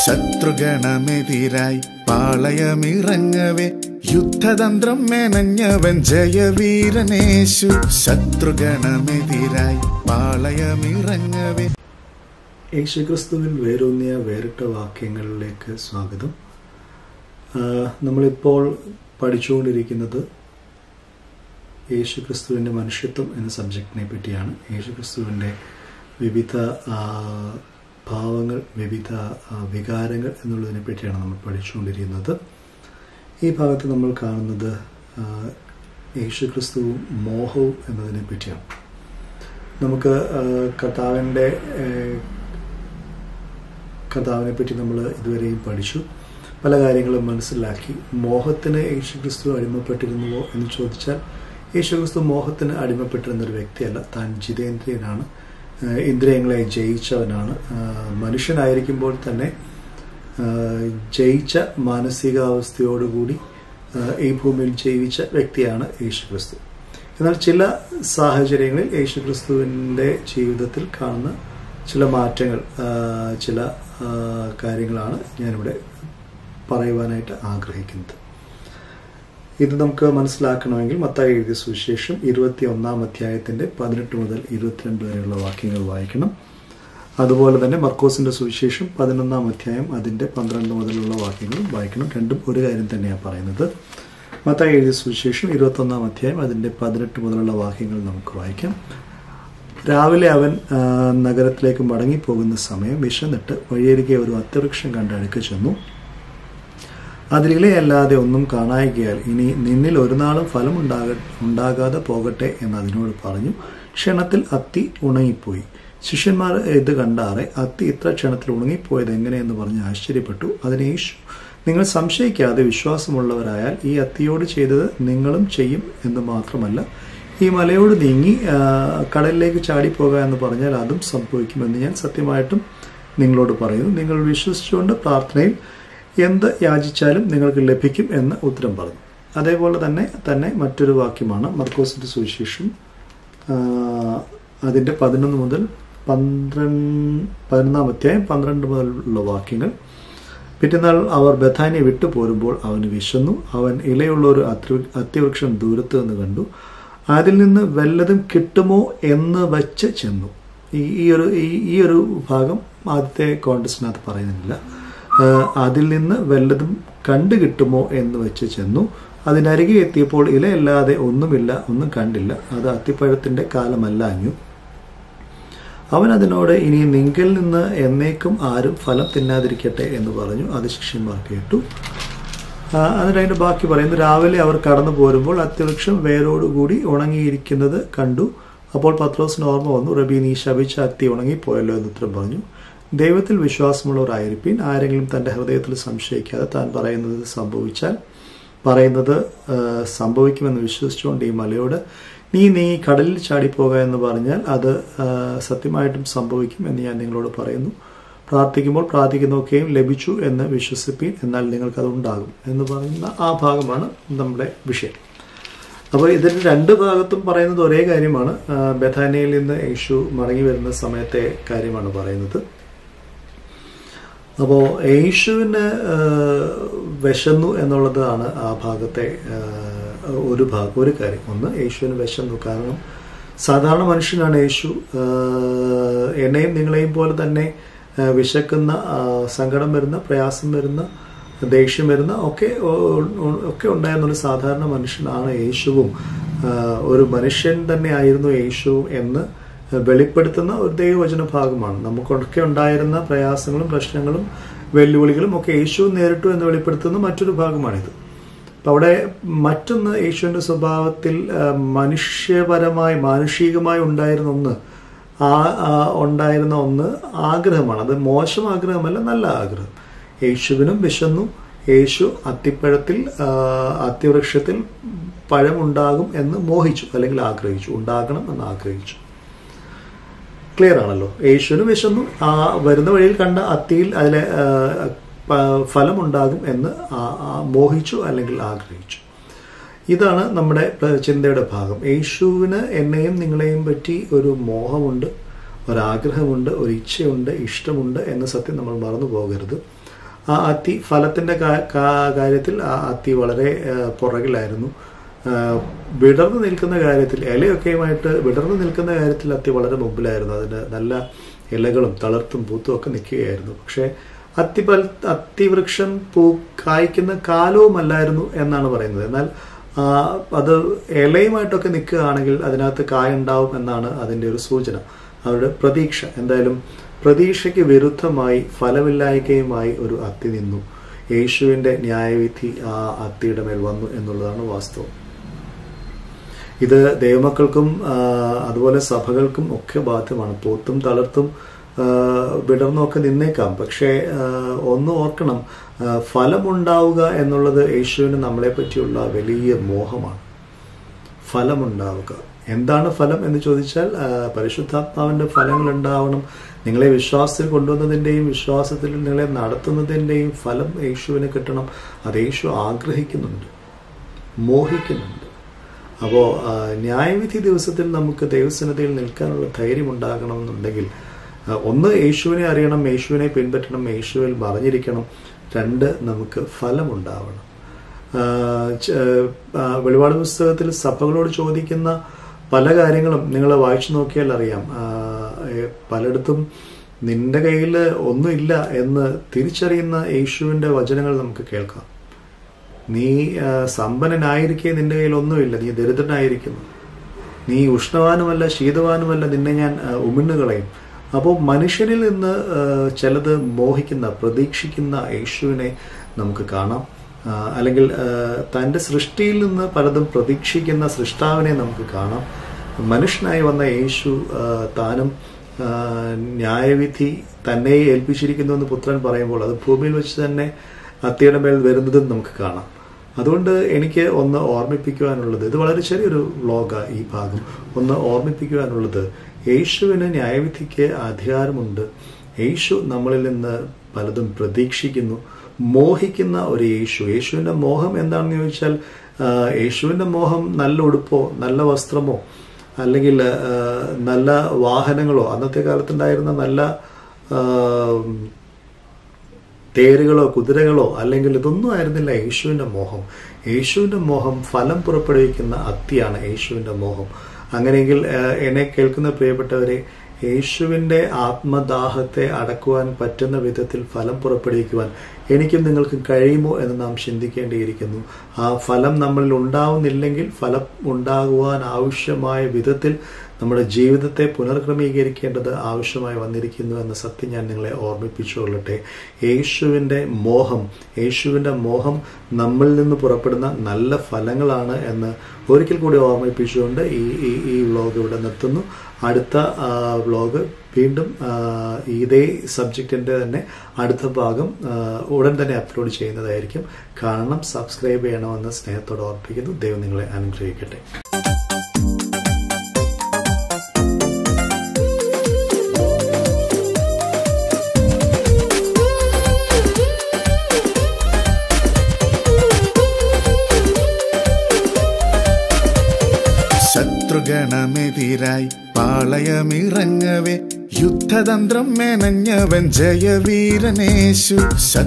ശത്രുഗണമെതിരായി പാളയമിറങ്ങവേ യുദ്ധതന്ത്രം മെനഞ്ഞവൻ ജയവീരനേശു ശത്രുഗണമെതിരായി പാളയമിറങ്ങവേ യേശുക്രിസ്തുവിൽ വേരൂന്നിയ വേറിട്ട വാക്യങ്ങളിലേക്ക് സ്വാഗതം ആ, നമ്മളിപ്പോൾ പഠിച്ചുകൊണ്ടിരിക്കുന്നത് യേശുക്രിസ്തുവിൻ്റെ മനുഷ്യത്വം എന്ന സബ്ജക്റ്റിനെ പറ്റിയാണ് യേശുക്രിസ്തുവിൻ്റെ വിവിധ ആ, ഭാവങ്ങൾ വിവിധ ആ, വികാരങ്ങൾ എന്നുള്ളതിനെ പറ്റിയാണ് നമ്മൾ പഠിച്ചുകൊണ്ടിരിക്കുന്നത് ഈ ഭാഗത്ത് നമ്മൾ കാണുന്നത് ആ, യേശുക്രിസ്തുവും മോഹവും എന്നതിനെ പറ്റിയാണ് നമുക്ക് ആ, കർത്താവിൻ്റെ ഏ, കർത്താവിനെ പറ്റി നമ്മൾ ഇതുവരെയും പഠിച്ചു പല കാര്യങ്ങളും മനസ്സിലാക്കി മോഹത്തിന് യേശുക്രിസ്തു അടിമപ്പെട്ടിരുന്നുവോ എന്ന് ചോദിച്ചാൽ യേശുക്രിസ്തു മോഹത്തിന് അടിമപ്പെട്ടിരുന്ന ഒരു വ്യക്തിയല്ല താൻ ജിതേന്ദ്രിയനാണ് ആഹ് ഇന്ദ്രിയങ്ങളെ ജയിച്ചവനാണ് ആഹ് മനുഷ്യനായിരിക്കുമ്പോൾ തന്നെ ആഹ് ജയിച്ച മാനസികാവസ്ഥയോടുകൂടി ആഹ് ഈ ഭൂമിയിൽ ജീവിച്ച വ്യക്തിയാണ് യേശുക്രിസ്തു എന്നാൽ ചില സാഹചര്യങ്ങളിൽ യേശുക്രിസ്തുവിൻ്റെ ജീവിതത്തിൽ കാണുന്ന ചില മാറ്റങ്ങൾ ആ, ചില ആ, കാര്യങ്ങളാണ് ഞാനിവിടെ പറയുവാനായിട്ട് ആഗ്രഹിക്കുന്നത് ഇത് നമുക്ക് മനസ്സിലാക്കണമെങ്കിൽ മത്തായി എഴുതിയ സുവിശേഷം ഇരുപത്തി ഒന്നാം അധ്യായത്തിന്റെ പതിനെട്ട് മുതൽ ഇരുപത്തിരണ്ട് വരെയുള്ള വാക്യങ്ങൾ വായിക്കണം അതുപോലെ തന്നെ മർക്കോസിന്റെ സുവിശേഷം പതിനൊന്നാം അധ്യായം അതിന്റെ പന്ത്രണ്ട് മുതലുള്ള വാക്യങ്ങളും വായിക്കണം രണ്ടും ഒരു കാര്യം തന്നെയാണ് പറയുന്നത് മത്തായി എഴുതിയ സുവിശേഷം ഇരുപത്തൊന്നാം അധ്യായം അതിന്റെ പതിനെട്ട് മുതലുള്ള വാക്യങ്ങൾ നമുക്ക് വായിക്കാം രാവിലെ അവൻ ആ, നഗരത്തിലേക്ക് മടങ്ങിപ്പോകുന്ന സമയം വിശന്നിട്ട് വഴിയരികെ ഒരു അത്യവൃക്ഷം കണ്ട് അടുക്ക് ചെന്നു അതിലിലയല്ലാതെ ഒന്നും കാണായികയാൽ ഇനി നിന്നിൽ ഒരു നാളും ഫലം ഉണ്ടാക ഉണ്ടാകാതെ പോകട്ടെ എന്ന് അതിനോട് പറഞ്ഞു ക്ഷണത്തിൽ അത്തി ഉണങ്ങിപ്പോയി ശിഷ്യന്മാർ ഇത് കണ്ടാറെ അത്തി ഇത്ര ക്ഷണത്തിൽ ഉണങ്ങിപ്പോയത് എങ്ങനെയെന്ന് പറഞ്ഞ് ആശ്ചര്യപ്പെട്ടു അതിന് യേശു നിങ്ങൾ സംശയിക്കാതെ വിശ്വാസമുള്ളവരായാൽ ഈ അത്തിയോട് ചെയ്തത് നിങ്ങളും ചെയ്യും എന്ന് മാത്രമല്ല ഈ മലയോട് നീങ്ങി ആ, കടലിലേക്ക് ചാടിപ്പോകുക എന്ന് പറഞ്ഞാൽ അതും സംഭവിക്കുമെന്ന് ഞാൻ സത്യമായിട്ടും നിങ്ങളോട് പറയുന്നു നിങ്ങൾ വിശ്വസിച്ചുകൊണ്ട് പ്രാർത്ഥനയിൽ എന്ത് യാചിച്ചാലും നിങ്ങൾക്ക് ലഭിക്കും എന്ന് ഉത്തരം പറഞ്ഞു അതേപോലെ തന്നെ തന്നെ മറ്റൊരു വാക്യമാണ് മർക്കോസിന്റെ സുവിശേഷം ആ, അതിന്റെ പതിനൊന്ന് മുതൽ പന്ത്രണ്ട് പതിനൊന്നാം അധ്യായം പന്ത്രണ്ട് മുതലുള്ള വാക്യങ്ങൾ പിറ്റന്നാൾ അവർ ബഥാനിയെ വിട്ടു പോരുമ്പോൾ അവന് വിശന്നു അവൻ ഇലയുള്ള ഒരു അത്യ- അത്യവൃക്ഷം ദൂരത്ത് നിന്ന് കണ്ടു അതിൽ നിന്ന് വല്ലതും കിട്ടുമോ എന്ന് വച്ച് ചെന്നു ഈ ഈ ഒരു ഈ ഈ ഒരു ഭാഗം ആദ്യത്തെ കോൺടസ്റ്റിനകത്ത് പറയുന്നില്ല ആ, അതിൽ നിന്ന് വല്ലതും കണ്ടു കിട്ടുമോ എന്ന് വെച്ച് ചെന്നു അതിനരികെ എത്തിയപ്പോൾ ഇലയല്ലാതെ ഒന്നുമില്ല ഒന്നും കണ്ടില്ല അത് അത്തിപ്പഴത്തിന്റെ കാലമല്ല അഞ്ഞു അവൻ അതിനോട് ഇനി നിങ്കിൽ നിന്ന് എന്നേക്കും ആരും ഫലം തിന്നാതിരിക്കട്ടെ എന്ന് പറഞ്ഞു അത് ശിഷ്യന്മാർ കേട്ടു ആ, എന്നിട്ട് അതിന്റെ ബാക്കി പറയുന്നു രാവിലെ അവർ കടന്നു പോരുമ്പോൾ അത്യവൃക്ഷം വേരോടുകൂടി ഉണങ്ങിയിരിക്കുന്നത് കണ്ടു അപ്പോൾ പത്രോസിന് ഓർമ്മ വന്നു റബി നീ ശപിച്ച അത്തി ഉണങ്ങിപ്പോയല്ലോ എന്ന് ഉത്തരം പറഞ്ഞു ദൈവത്തിൽ വിശ്വാസമുള്ളവരായിരിക്കും ആരെങ്കിലും തന്റെ ഹൃദയത്തിൽ സംശയിക്കാതെ താൻ പറയുന്നത് സംഭവിച്ചാൽ പറയുന്നത് ആ, സംഭവിക്കുമെന്ന് വിശ്വസിച്ചുകൊണ്ട് ഈ മലയോട് നീ നീ കടലിൽ ചാടിപ്പോക എന്ന് പറഞ്ഞാൽ അത് ആ, സത്യമായിട്ടും സംഭവിക്കും എന്ന് ഞാൻ നിങ്ങളോട് പറയുന്നു പ്രാർത്ഥിക്കുമ്പോൾ പ്രാർത്ഥിക്കുന്നതൊക്കെയും ലഭിച്ചു എന്ന് വിശ്വസിപ്പീൻ എന്നാൽ നിങ്ങൾക്കത് ഉണ്ടാകും എന്ന് പറയുന്ന ആ ഭാഗമാണ് നമ്മുടെ വിഷയം അപ്പോൾ ഇതിന് രണ്ട് ഭാഗത്തും പറയുന്നത് ഒരേ കാര്യമാണ് ആ, ബഥാനിയയിൽ നിന്ന് യേശു മടങ്ങി വരുന്ന സമയത്തെ കാര്യമാണ് പറയുന്നത് അപ്പോൾ യേശുവിന് ആ, വിശന്നു എന്നുള്ളതാണ് ആ ഭാഗത്തെ ആ, ഒരു ഭാഗം ഒരു കാര്യം ഒന്ന് യേശുവിന് വിശന്നു കാരണം സാധാരണ മനുഷ്യനാണ് യേശു ആ, എന്നെയും നിങ്ങളെയും പോലെ തന്നെ ആ, വിശക്കുന്ന ആ, സങ്കടം വരുന്ന പ്രയാസം വരുന്ന ദേഷ്യം വരുന്ന ഒക്കെ ഒ- ഒ- ഒക്കെ ഉണ്ടായിരുന്ന ഒരു സാധാരണ മനുഷ്യനാണ് യേശുവും ആ, ഒരു മനുഷ്യൻ തന്നെ ആയിരുന്നു യേശുവും എന്ന് വെളിപ്പെടുത്തുന്ന ഒരു ദൈവവചന ഭാഗമാണ് നമുക്കൊക്കെ ഉണ്ടായിരുന്ന പ്രയാസങ്ങളും പ്രശ്നങ്ങളും വെല്ലുവിളികളും ഒക്കെ യേശു നേരിട്ടു എന്ന് വെളിപ്പെടുത്തുന്ന മറ്റൊരു ഭാഗമാണിത് അപ്പൊ അവിടെ മറ്റൊന്ന് യേശുവിന്റെ സ്വഭാവത്തിൽ ആ, മനുഷ്യപരമായി മാനുഷികമായി ഉണ്ടായിരുന്ന ഒന്ന് ആ ആ, ഉണ്ടായിരുന്ന ഒന്ന് ആഗ്രഹമാണ് അത് മോശം ആഗ്രഹമല്ല നല്ല ആഗ്രഹം യേശുവിനും വിശന്നു യേശു അത്തിപ്പഴത്തിൽ ആ, അത്തിവൃക്ഷത്തിൽ പഴമുണ്ടാകും എന്ന് മോഹിച്ചു അല്ലെങ്കിൽ ആഗ്രഹിച്ചു ഉണ്ടാകണം എന്ന് ആഗ്രഹിച്ചു ക്ലിയർ ആണല്ലോ യേശുവിന് വിശന്നു ആ വരുന്ന വഴിയിൽ കണ്ട അത്തിയിൽ അതിലെ ആ, പ- ഫലമുണ്ടാകും എന്ന് ആ- ആ മോഹിച്ചു അല്ലെങ്കിൽ ആഗ്രഹിച്ചു ഇതാണ് നമ്മുടെ പ്ര- ചിന്തയുടെ ഭാഗം യേശുവിന് എന്നെയും നിങ്ങളെയും പറ്റി ഒരു മോഹമുണ്ട് ഒരാഗ്രഹമുണ്ട് ഒരു ഇച്ഛയുണ്ട് ഇഷ്ടമുണ്ട് എന്ന സത്യം നമ്മൾ മറന്നു പോകരുത് ആ അത്തി ഫലത്തിന്റെ കാ- കാ- കാര്യത്തിൽ ആ അത്തി വളരെ ആ, പുറകിലായിരുന്നു ആ, വിടർന്നു നിൽക്കുന്ന കാര്യത്തിൽ ഇലയൊക്കെയുമായിട്ട് വിടർന്നു നിൽക്കുന്ന കാര്യത്തിൽ അത്തി വളരെ മുമ്പിലായിരുന്നു അതിന് നല്ല ഇലകളും തളർത്തും പൂത്തും ഒക്കെ നിൽക്കുകയായിരുന്നു പക്ഷേ അത്തിപൽ അത്തിവൃക്ഷം പൂ കായ്ക്കുന്ന കാലവുമല്ലായിരുന്നു എന്നാണ് പറയുന്നത് എന്നാൽ ആ, അത് ഇലയുമായിട്ടൊക്കെ നിൽക്കുകയാണെങ്കിൽ അതിനകത്ത് കായ ഉണ്ടാവും എന്നാണ് അതിൻ്റെ ഒരു സൂചന അവരുടെ പ്രതീക്ഷ എന്തായാലും പ്രതീക്ഷയ്ക്ക് വിരുദ്ധമായി ഫലമില്ലായ്കയുമായി ഒരു അത്തി നിന്നു യേശുവിന്റെ ന്യായവിധി ആ അത്തിയുടെ മേൽ വന്നു എന്നുള്ളതാണ് വാസ്തവം ഇത് ദൈവമക്കൾക്കും ആ, അതുപോലെ സഭകൾക്കും ഒക്കെ ബാധ്യമാണ് പോത്തും തളർത്തും ആ, വിടർന്നൊക്കെ നിന്നേക്കാം പക്ഷേ ആ, ഒന്ന് ഓർക്കണം ആ, ഫലമുണ്ടാവുക എന്നുള്ളത് യേശുവിന് നമ്മളെ പറ്റിയുള്ള വലിയ മോഹമാണ് ഫലമുണ്ടാവുക എന്താണ് ഫലം എന്ന് ചോദിച്ചാൽ ആ, പരിശുദ്ധാത്മാവിന്റെ ഫലങ്ങൾ ഉണ്ടാവണം നിങ്ങളെ വിശ്വാസത്തിൽ കൊണ്ടുവന്നതിൻ്റെയും വിശ്വാസത്തിൽ നിങ്ങളെ നടത്തുന്നതിൻ്റെയും ഫലം യേശുവിന് കിട്ടണം അത് യേശു ആഗ്രഹിക്കുന്നുണ്ട് മോഹിക്കുന്നുണ്ട് അപ്പോൾ ന്യായവിധി ദിവസത്തിൽ നമുക്ക് ദൈവസന്നതയിൽ നിൽക്കാനുള്ള ധൈര്യം ഉണ്ടാകണമെന്നുണ്ടെങ്കിൽ ആ, ഒന്ന് യേശുവിനെ അറിയണം യേശുവിനെ പിൻപറ്റണം യേശുവിൽ മറിഞ്ഞിരിക്കണം രണ്ട് നമുക്ക് ഫലമുണ്ടാവണം ആ, ച- ആ, വെളിപാട് പുസ്തകത്തിൽ സഭകളോട് ചോദിക്കുന്ന പല കാര്യങ്ങളും നിങ്ങൾ വായിച്ചു നോക്കിയാൽ അറിയാം ആ, ഏ, പലയിടത്തും നിന്റെ കയ്യിൽ ഒന്നുമില്ല എന്ന് തിരിച്ചറിയുന്ന യേശുവിന്റെ വചനങ്ങൾ നമുക്ക് കേൾക്കാം നീ ആ, സമ്പന്നനായിരിക്കെ നിന്റെ കയ്യിൽ ഒന്നുമില്ല നീ ദരിദ്രനായിരിക്കുന്നു നീ ഉഷ്ണവാനുമല്ല ശീതവാനുമല്ല നിന്നെ ഞാൻ ആ, ഉമിണ്ണുകളയും അപ്പോൾ മനുഷ്യനിൽ നിന്ന് ആ, ചിലത് മോഹിക്കുന്ന പ്രതീക്ഷിക്കുന്ന യേശുവിനെ നമുക്ക് കാണാം ആ, അല്ലെങ്കിൽ ആ, തൻ്റെ സൃഷ്ടിയിൽ നിന്ന് പലതും പ്രതീക്ഷിക്കുന്ന സൃഷ്ടാവിനെ നമുക്ക് കാണാം മനുഷ്യനായി വന്ന യേശു ആ, താനും ആ, ന്യായവിധി തന്നെ ഏൽപ്പിച്ചിരിക്കുന്നു എന്ന് പുത്രൻ പറയുമ്പോൾ അത് ഭൂമിയിൽ വെച്ച് തന്നെ അത്തിയുടെ മേൽ വരുന്നതും നമുക്ക് കാണാം അതുകൊണ്ട് എനിക്ക് ഒന്ന് ഓർമ്മിപ്പിക്കുവാനുള്ളത് ഇത് വളരെ ചെറിയൊരു വ്ലോഗാണ് ഈ ഭാഗം ഒന്ന് ഓർമ്മിപ്പിക്കുവാനുള്ളത് യേശുവിന് ന്യായവിധിക്ക് അധികാരമുണ്ട് യേശു നമ്മളിൽ നിന്ന് പലതും പ്രതീക്ഷിക്കുന്നു മോഹിക്കുന്ന ഒരു യേശു യേശുവിന്റെ മോഹം എന്താണെന്ന് ചോദിച്ചാൽ ആ, യേശുവിന്റെ മോഹം നല്ല ഉടുപ്പോ നല്ല വസ്ത്രമോ അല്ലെങ്കിൽ ആ, നല്ല വാഹനങ്ങളോ അന്നത്തെ കാലത്തുണ്ടായിരുന്ന നല്ല ആ, തേരുകളോ കുതിരകളോ അല്ലെങ്കിൽ ഇതൊന്നും ആയിരുന്നില്ല യേശുവിന്റെ മോഹം യേശുവിന്റെ മോഹം ഫലം പുറപ്പെടുവിക്കുന്ന അത്തിയാണ് യേശുവിന്റെ മോഹം അങ്ങനെയെങ്കിൽ ആ, എന്നെ കേൾക്കുന്ന പ്രിയപ്പെട്ടവരെ യേശുവിന്റെ ആത്മദാഹത്തെ അടക്കുവാൻ പറ്റുന്ന വിധത്തിൽ ഫലം പുറപ്പെടുവിക്കുവാൻ എനിക്കും നിങ്ങൾക്കും കഴിയുമോ എന്ന് നാം ചിന്തിക്കേണ്ടിയിരിക്കുന്നു ആ ഫലം നമ്മളിൽ ഉണ്ടാവുന്നില്ലെങ്കിൽ ഫലം ഉണ്ടാകുവാൻ ആവശ്യമായ വിധത്തിൽ നമ്മുടെ ജീവിതത്തെ പുനർക്രമീകരിക്കേണ്ടത് ആവശ്യമായി വന്നിരിക്കുന്നു എന്ന സത്യം ഞാൻ നിങ്ങളെ ഓർമ്മിപ്പിച്ചുകൊള്ളട്ടെ യേശുവിൻ്റെ മോഹം യേശുവിൻ്റെ മോഹം നമ്മളിൽ നിന്ന് പുറപ്പെടുന്ന നല്ല ഫലങ്ങളാണ് എന്ന് ഒരിക്കൽ കൂടി ഓർമ്മിപ്പിച്ചുകൊണ്ട് ഈ ഈ ഈ വ്ലോഗ് ഇവിടെ നിർത്തുന്നു അടുത്ത വ്ലോഗ് വീണ്ടും ആ, ഇതേ സബ്ജക്റ്റിൻ്റെ തന്നെ അടുത്ത ഭാഗം ആ, ഉടൻ തന്നെ അപ്ലോഡ് ചെയ്യുന്നതായിരിക്കും കാണണം സബ്സ്ക്രൈബ് ചെയ്യണമെന്ന് സ്നേഹത്തോടെ ഓർപ്പിക്കുന്നു ദൈവം നിങ്ങളെ അനുഗ്രഹിക്കട്ടെ ശത്രുഗണമെതിരായി പാളയമിറങ്ങവേ യുദ്ധതന്ത്രം മെനഞ്ഞവൻ ജയവീരനേശു